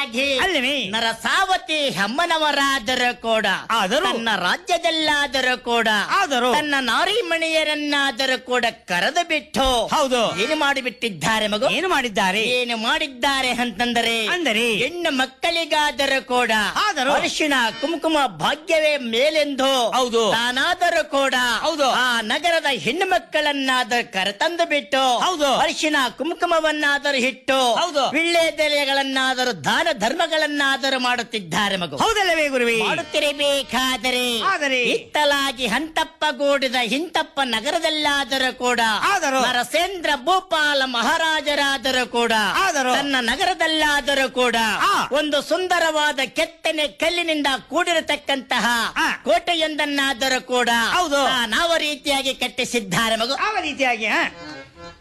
ಹಾಗೆ ಅಲ್ಲವೇ? ನರಸಾವತಿ ಹೆಮ್ಮನವರಾದರೂ ಕೂಡ ಆದರೂ? ತನ್ನ ರಾಜ್ಯದಲ್ಲಾದರೂ ಕೂಡ ಆದರೂ? ತನ್ನ ನಾರಿಮಣಿಯರನ್ನಾದರೂ ಕೂಡ ಕರೆದು ಬಿಟ್ಟು ಹೌದು. ಏನು ಮಾಡಿಬಿಟ್ಟಿದ್ದಾರೆ ಮಗು ಏನು ಮಾಡಿದ್ದಾರೆ ಏನು ಮಾಡಿದ್ದಾರೆ ಅಂತಂದರೆ ಅಂದರೆ? ಹೆಣ್ಣು ಮಕ್ಕಳಿಗಾದರೂ ಕೂಡ ಆದರೂ? ಅರಿಶಿಣ ಕುಂಕುಮ ಭಾಗ್ಯವೇ ಮೇಲೆಂದು ಹೌದು. ತಾನಾದರೂ ಕೂಡ ಹೌದು. ಆ ನಗರದ ಹೆಣ್ಣು ಮಕ್ಕಳನ್ನಾದರೂ ಕರೆತಂದು ಬಿಟ್ಟು ಹೌದು. ಅರಿಶಿಣ ಕುಂಕುಮವನ್ನಾದರೂ ಇಟ್ಟು ಹೌದು. ವಿಳ್ಳೆದೆಲೆಗಳನ್ನಾದರೂ ದಾನ ಧರ್ಮಗಳನ್ನಾದರೂ ಮಾಡುತ್ತಿದ್ದಾರೆ ಮಗು ಹೌದಲ್ಲವೇ ಗುರುವಿ ಮಾಡುತ್ತಿರಬೇಕಾದರೆ ಆದರೆ? ಇತ್ತಲಾಗಿ ಹಂತಪ್ಪಗೂಡಿದ ಹಿಂತಪ್ಪ ನಗರದಲ್ಲಾದರೂ ಕೂಡ ಆದರೂ? ನರಸೇಂದ್ರ ಭೂಪಾಲ ಮಹಾರಾಜರಾದರೂ ಕೂಡ ಆದರೂ? ತನ್ನ ನಗರದಲ್ಲಾದರೂ ಕೂಡ ಆ. ಒಂದು ಸುಂದರವಾದ ಕೆತ್ತನೆ ಕಲ್ಲಿನಿಂದ ಕೂಡಿರತಕ್ಕಂತಹ ಆ. ಕೋಟೆಯೊಂದನ್ನಾದರೂ ಕೂಡ ಹೌದು. ನಾವು ರೀತಿಯಾಗಿ ಕಟ್ಟಿಸಿದ್ದಾರೆ ಮಗು ಯಾವ ರೀತಿಯಾಗಿ ಆ?